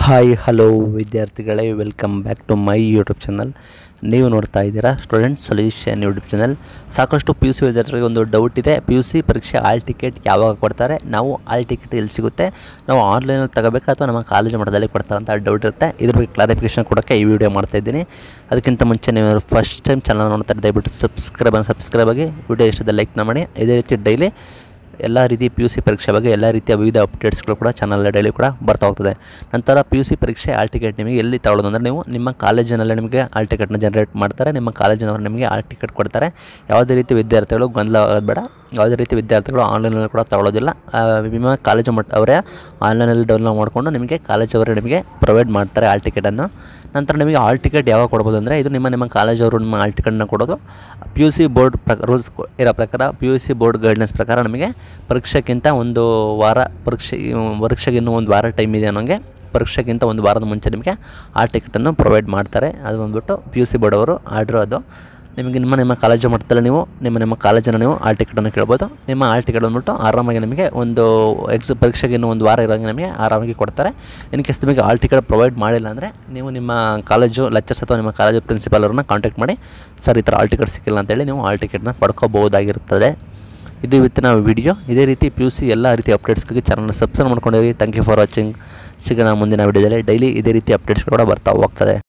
hi hello ವಿದ್ಯಾರ್ಥಿಗಳೇ welcome back to my YouTube channel ನೀವು ನೋಡ್ತಾ ಇದ್ದೀರಾ ಸ್ಟೂಡೆಂಟ್ ಸೊಲ್ಯೂಷನ್ ಯೂಟ್ಯೂಬ್ ಚಾನಲ್ ಸಾಕಷ್ಟು ಪಿ ಯು ಸಿ ವಿದ್ಯಾರ್ಥಿಗಳಿಗೆ ಒಂದು ಡೌಟ್ ಇದೆ ಪಿ ಯು ಸಿ ಪರೀಕ್ಷೆ ಆಲ್ ಟಿಕೆಟ್ ಯಾವಾಗ ಕೊಡ್ತಾರೆ ನಾವು ಆಲ್ ಟಿಕೆಟ್ ಎಲ್ಲಿ ಸಿಗುತ್ತೆ ನಾವು ಆನ್ಲೈನಲ್ಲಿ ತಗೋಬೇಕಾ ಅಥವಾ ನಮ್ಮ ಕಾಲೇಜು ಮಟ್ಟದಲ್ಲಿ ಕೊಡ್ತಾರೆ ಅಂತ ಡೌಟ್ ಇರುತ್ತೆ ಇದ್ರ ಬಗ್ಗೆ ಕ್ಲಾರಿಫಿಕೇಷನ್ ಕೊಡೋಕ್ಕೆ ಈ ವಿಡಿಯೋ ಮಾಡ್ತಾ ಇದ್ದೀನಿ ಅದಕ್ಕಿಂತ ಮುಂಚೆ ನೀವು ಫಸ್ಟ್ ಟೈಮ್ ಚಾನಲ್ ನೋಡ್ತಾ ಇದ್ದರೆ ದಯವಿಟ್ಟು ಸಬ್ಸ್ಕ್ರೈಬ್ ಸಬ್ಸ್ಕ್ರೈಬ್ ಆಗಿ ವಿಡಿಯೋ ಇಷ್ಟದ ಲೈಕ್ನ ಮಾಡಿ ಇದೇ ರೀತಿ ಡೈಲಿ ಎಲ್ಲ ರೀತಿ ಪಿ ಯು ಸಿ ಪರೀಕ್ಷೆ ಬಗ್ಗೆ ಎಲ್ಲ ರೀತಿಯ ವಿವಿಧ ಅಪ್ಡೇಟ್ಸ್ಗಳು ಕೂಡ ಚಾನಲ್ ಡೈಲಿ ಕೂಡ ಬರ್ತಾ ಹೋಗ್ತದೆ ನಂತರ ಪಿ ಯು ಸಿ ಪರೀಕ್ಷೆ ಆಲ್ ಟಿಕೆಟ್ ನಿಮಗೆ ಎಲ್ಲಿ ತಗೊಳ್ಳೋದು ಅಂದರೆ ನೀವು ನಿಮ್ಮ ಕಾಲೇಜಿನಲ್ಲೇ ನಿಮಗೆ ಆಲ್ ಟಿಕೆಟ್ನ ಜನರೇಟ್ ಮಾಡ್ತಾರೆ ನಿಮ್ಮ ಕಾಲೇಜಿನವರು ನಿಮಗೆ ಆಲ್ ಟಿಕೆಟ್ ಕೊಡ್ತಾರೆ ಯಾವುದೇ ರೀತಿ ವಿದ್ಯಾರ್ಥಿಗಳು ಗೊಂದಲ ಆಗೋದು ಬೇಡ ಯಾವುದೇ ರೀತಿ ವಿದ್ಯಾರ್ಥಿಗಳು ಆನ್ಲೈನಲ್ಲಿ ಕೂಡ ತಗೊಳ್ಳೋದಿಲ್ಲ ಆ, ನಿಮ್ಮ ಕಾಲೇಜು ಮಟ್ಟ ಅವರೇ ಆನ್ಲೈನಲ್ಲಿ ಡೌನ್ಲೋಡ್ ಮಾಡಿಕೊಂಡು ನಿಮಗೆ ಕಾಲೇಜವರೇ ನಿಮಗೆ ಪ್ರೊವೈಡ್ ಮಾಡ್ತಾರೆ ಆಲ್ ಟಿಕೆಟನ್ನು ನಂತರ ನಿಮಗೆ ಆಲ್ ಟಿಕೆಟ್ ಯಾವಾಗ ಕೊಡ್ಬೋದು ಅಂದರೆ ಇದು ನಿಮ್ಮ ನಿಮ್ಮ ಕಾಲೇಜವರು ನಿಮ್ಮ ಆಲ್ ಟಿಕೆಟ್ನ ಕೊಡೋದು ಪಿ ಯು ಸಿ ಬೋರ್ಡ್ ಪ್ರ ರೂಲ್ಸ್ ಇರೋ ಪ್ರಕಾರ P U C board guidelines ಪ್ರಕಾರ ನಮಗೆ ಪರೀಕ್ಷೆಗಿಂತ ಒಂದು ವಾರ ಪರೀಕ್ಷೆ ಪರೀಕ್ಷೆಗೆ ಇನ್ನೂ ಒಂದು ವಾರ ಟೈಮ್ ಇದೆ ಅನ್ನೋಂಗೆ ಪರೀಕ್ಷೆಗಿಂತ ಒಂದು ವಾರದ ಮುಂಚೆ ನಿಮಗೆ ಆ ಟಿಕೆಟನ್ನು ಪ್ರೊವೈಡ್ ಮಾಡ್ತಾರೆ ಅದು ಬಂದ್ಬಿಟ್ಟು ಪಿ ಯು ಸಿ ಬೋರ್ಡ್ ಅವರು ಆರ್ಡ್ರ್ ಅದು ನಿಮಗೆ ನಿಮ್ಮ ನಿಮ್ಮ ಕಾಲೇಜು ಮಟ್ಟದಲ್ಲಿ ನೀವು ನಿಮ್ಮ ನಿಮ್ಮ ಕಾಲೇಜನ್ನು ನೀವು ಆಲ್ ಟಿಕೆಟನ್ನು ಕೇಳ್ಬೋದು ನಿಮ್ಮ ಆಲ್ ಟಿಕೆಟ್ ಬಂದ್ಬಿಟ್ಟು ಆರಾಮಾಗಿ ನಿಮಗೆ ಒಂದು ಎಕ್ಸ್ ಪರೀಕ್ಷೆಗೆ ಇನ್ನೂ ಒಂದು ವಾರ ಇರೋಂಗೆ ನಿಮಗೆ ಆರಾಮಾಗಿ ಕೊಡ್ತಾರೆ ಇನ್ ಕೇಸ್ ನಿಮಗೆ ಆಲ್ ಟಿಕೆಟ್ ಪ್ರೊವೈಡ್ ಮಾಡಿಲ್ಲ ಅಂದರೆ ನೀವು ನಿಮ್ಮ ಕಾಲೇಜು ಲೆಕ್ಚರ್ಸ್ ಅಥವಾ ನಿಮ್ಮ ಕಾಲೇಜು ಪ್ರಿನ್ಸಿಪಾಲ್ ಅವ್ರನ್ನ ಕಾಂಟ್ಯಾಕ್ಟ್ ಮಾಡಿ ಸರ್ ಈ ಥರ ಆಲ್ ಟಿಕೆಟ್ ಸಿಕ್ಕಿಲ್ಲ ಅಂತೇಳಿ ನೀವು ಆಲ್ ಟಿಕೆಟ್ನ ಪಡ್ಕೋಬಹುದಾಗಿರುತ್ತದೆ ಇದು ಇವತ್ತಿನ ವಿಡಿಯೋ ಇದೇ ರೀತಿ ಪಿ ಯು ಸಿ ಎಲ್ಲ ರೀತಿ ಅಪ್ಡೇಟ್ಸ್ಗಾಗಿ ಚಾನಲ್ನ ಸಬ್ಸ್ಕ್ರೈಬ್ ಮಾಡ್ಕೊಂಡಿರಿ ಥ್ಯಾಂಕ್ ಯು ಫಾರ್ ವಾಚಿಂಗ್ ಸಿಗೋಣ ಮುಂದಿನ ವಿಡಿಯೋದಲ್ಲಿ ಡೈಲಿ ಇದೇ ರೀತಿ ಅಪ್ಡೇಟ್ಸ್ ಕೂಡ ಬರ್ತಾ ಹೋಗ್ತದೆ